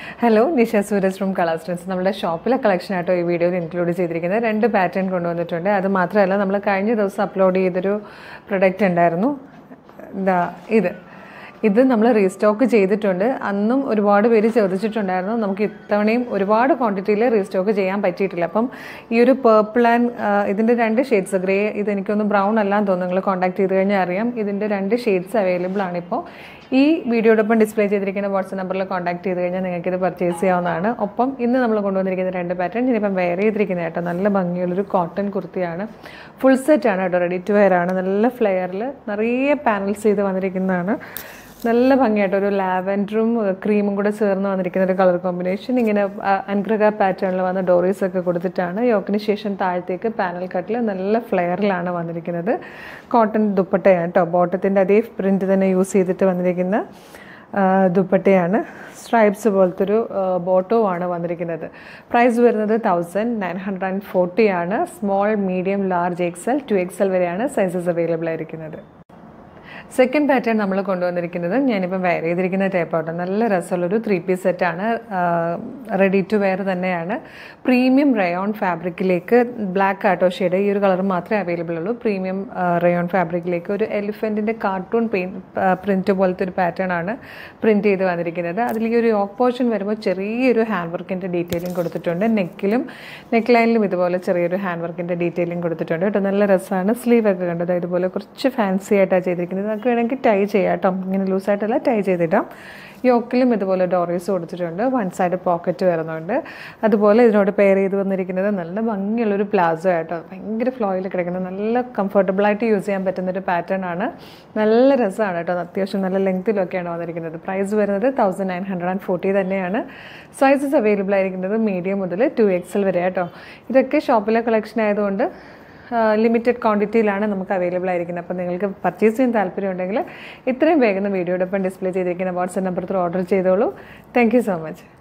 hello Nisha Sooraj from colour സ്ട്രെൻസ് നമ്മുടെ ഷോപ്പിലെ കളക്ഷൻ ആയിട്ടോ ഈ വീഡിയോയിൽ ഇൻക്ലൂഡ് ചെയ്തിരിക്കുന്നത് രണ്ട് പാറ്റേൺ കൊണ്ടുവന്നിട്ടുണ്ട് അത് മാത്രമല്ല നമ്മൾ കഴിഞ്ഞ ദിവസം അപ്ലോഡ് ചെയ്തൊരു പ്രൊഡക്റ്റ് ഉണ്ടായിരുന്നു എന്താ ഇത് ഇത് നമ്മൾ റീസ്റ്റോക്ക് ചെയ്തിട്ടുണ്ട് അന്നും ഒരുപാട് പേര് ചോദിച്ചിട്ടുണ്ടായിരുന്നു നമുക്ക് ഇത്തവണയും ഒരുപാട് ക്വാണ്ടിറ്റിയിൽ റീസ്റ്റോക്ക് ചെയ്യാൻ പറ്റിയിട്ടില്ല അപ്പം ഈ ഒരു പേർപ്പിൾ ആൻഡ് ഇതിൻ്റെ രണ്ട് ഷെയ്ഡ്സ് ഗ്രേ ഇത് എനിക്കൊന്ന് ബ്രൗൺ അല്ലാന്ന് തോന്നുന്നു നിങ്ങൾ കോൺടാക്ട് ചെയ്ത് കഴിഞ്ഞാൽ അറിയാം ഇതിൻ്റെ രണ്ട് ഷെയ്ഡ്സ് അവൈലബിൾ ആണിപ്പോൾ ഈ വീഡിയോടൊപ്പം ഡിസ്പ്ലേ ചെയ്തിരിക്കുന്ന വാട്സപ്പ് നമ്പറിൽ കോൺടാക്ട് ചെയ്ത് കഴിഞ്ഞാൽ നിങ്ങൾക്ക് ഇത് പർച്ചേസ് ചെയ്യാവുന്നതാണ് ഒപ്പം ഇന്ന് നമ്മൾ കൊണ്ടുവന്നിരിക്കുന്ന രണ്ട് പാറ്റേൺ ഇനിയിപ്പം വെയർ ചെയ്തിരിക്കുന്ന കേട്ടോ നല്ല ഭംഗിയുള്ളൊരു കോട്ടൺ കുർത്തിയാണ് ഫുൾ സെറ്റ് ആണ് കേട്ടോ റെഡി ടു വെയർ ആണ് നല്ല ഫ്ലെയറിൽ നിറയെ പാനൽസ് ചെയ്ത് വന്നിരിക്കുന്നതാണ് നല്ല ഭംഗിയായിട്ട് ഒരു ലാവൻഡറും ക്രീമും കൂടെ ചേർന്ന് വന്നിരിക്കുന്ന ഒരു കളർ കോമ്പിനേഷൻ ഇങ്ങനെ അൻഗ്രക പാറ്റേണിൽ വന്ന ഡോറീസ് ഒക്കെ കൊടുത്തിട്ടാണ് യോക്കിന് ശേഷം താഴത്തേക്ക് പാനൽ കട്ടിൽ നല്ല ഫ്ലെയറിലാണ് വന്നിരിക്കുന്നത് കോട്ടൺ ദുപ്പട്ടയാണ് കേട്ടോ ബോട്ടത്തിൻ്റെ അതേ പ്രിൻറ്റ് തന്നെ യൂസ് ചെയ്തിട്ട് വന്നിരിക്കുന്ന ആ, ദുപ്പട്ടയാണ് സ്ട്രൈപ്സ് പോലത്തെ ഒരു ബോട്ടവുമാണ് വന്നിരിക്കുന്നത് പ്രൈസ് വരുന്നത് thousand nine hundred and forty ആണ് small medium large XL two XL വരെയാണ് സൈസസ് അവൈലബിൾ ആയിരിക്കുന്നത് സെക്കൻഡ് പാറ്റേൺ നമ്മൾ കൊണ്ടുവന്നിരിക്കുന്നത് ഞാനിപ്പം വെയർ ചെയ്തിരിക്കുന്ന ടൈപ്പ് ആട്ടോ നല്ല രസമുള്ളൊരു ത്രീ പീസ് സെറ്റാണ് റെഡി ടു വെയർ തന്നെയാണ് പ്രീമിയം റയോൺ ഫാബ്രിക്കിലേക്ക് ബ്ലാക്ക് ആട്ടോ ഷെയ്ഡ് ഈ ഒരു കളർ മാത്രമേ അവൈലബിൾ ഉള്ളൂ പ്രീമിയം റയോൺ ഫാബ്രിക്കിലേക്ക് ഒരു എലിഫൻറ്റിൻ്റെ കാർട്ടൂൺ പെയിൻ പ്രിൻറ്റ് പോലത്തെ ഒരു പാറ്റേൺ ആണ് പ്രിൻറ്റ് ചെയ്ത് വന്നിരിക്കുന്നത് അതിൽ ഈ ഒരു യോക്ക് പോർഷൻ വരുമ്പോൾ ചെറിയൊരു ഹാൻഡ് വർക്കിൻ്റെ ഡീറ്റെയിലിംഗ് കൊടുത്തിട്ടുണ്ട് നെക്കിലും നെക്ക് ലൈനിലും ഇതുപോലെ ചെറിയൊരു ഹാൻഡ് വർക്കിൻ്റെ ഡീറ്റെയിലിംഗ് കൊടുത്തിട്ടുണ്ട് കേട്ടോ നല്ല രസമാണ് സ്ലീവ് ഒക്കെ കണ്ടത് ഇതുപോലെ കുറച്ച് ഫാൻസി ആയിട്ടാണ് ചെയ്തിരിക്കുന്നത് നമുക്ക് വേണമെങ്കിൽ ടൈ ചെയ്യാം കേട്ടോ ഇങ്ങനെ ലൂസായിട്ടല്ല ടൈ ചെയ്തിട്ടാം യോക്കിലും ഇതുപോലെ ഡോറീസ് കൊടുത്തിട്ടുണ്ട് വൺ സൈഡ് പോക്കറ്റ് വരുന്നുണ്ട് അതുപോലെ ഇതിനോട് പെയർ ചെയ്ത് വന്നിരിക്കുന്നത് നല്ല ഭംഗിയുള്ളൊരു പ്ലാസോ ആയിട്ടോ ഭയങ്കര ഫ്ലോയിൽ കിടക്കുന്ന നല്ല കംഫർട്ടബിളായിട്ട് യൂസ് ചെയ്യാൻ പറ്റുന്ന ഒരു പാറ്റേൺ ആണ് നല്ല രസമാണ് കേട്ടോ അത്യാവശ്യം നല്ല ലെങ്ത്തിലൊക്കെയാണ് വന്നിരിക്കുന്നത് പ്രൈസ് വരുന്നത് thousand nine hundred and forty തന്നെയാണ് സൈസസ് അവൈലബിൾ ആയിരിക്കുന്നത് മീഡിയം മുതൽ ടു എക്സൽ വരെ കേട്ടോ ഇതൊക്കെ ഷോപ്പിലെ കളക്ഷൻ ആയതുകൊണ്ട് ലിമിറ്റഡ് ക്വാണ്ടിറ്റിയിലാണ് നമുക്ക് അവൈലബിൾ ആയിരിക്കുന്നത് അപ്പോൾ നിങ്ങൾക്ക് പർച്ചേസ് ചെയ്യാൻ താല്പര്യമുണ്ടെങ്കിൽ ഇത്രയും വേഗം വീഡിയോടൊപ്പം ഡിസ്പ്ലേ ചെയ്തിരിക്കുന്ന വാട്സപ്പ് നമ്പർ ഓർഡർ ചെയ്തോളൂ താങ്ക് യു സോ മച്ച്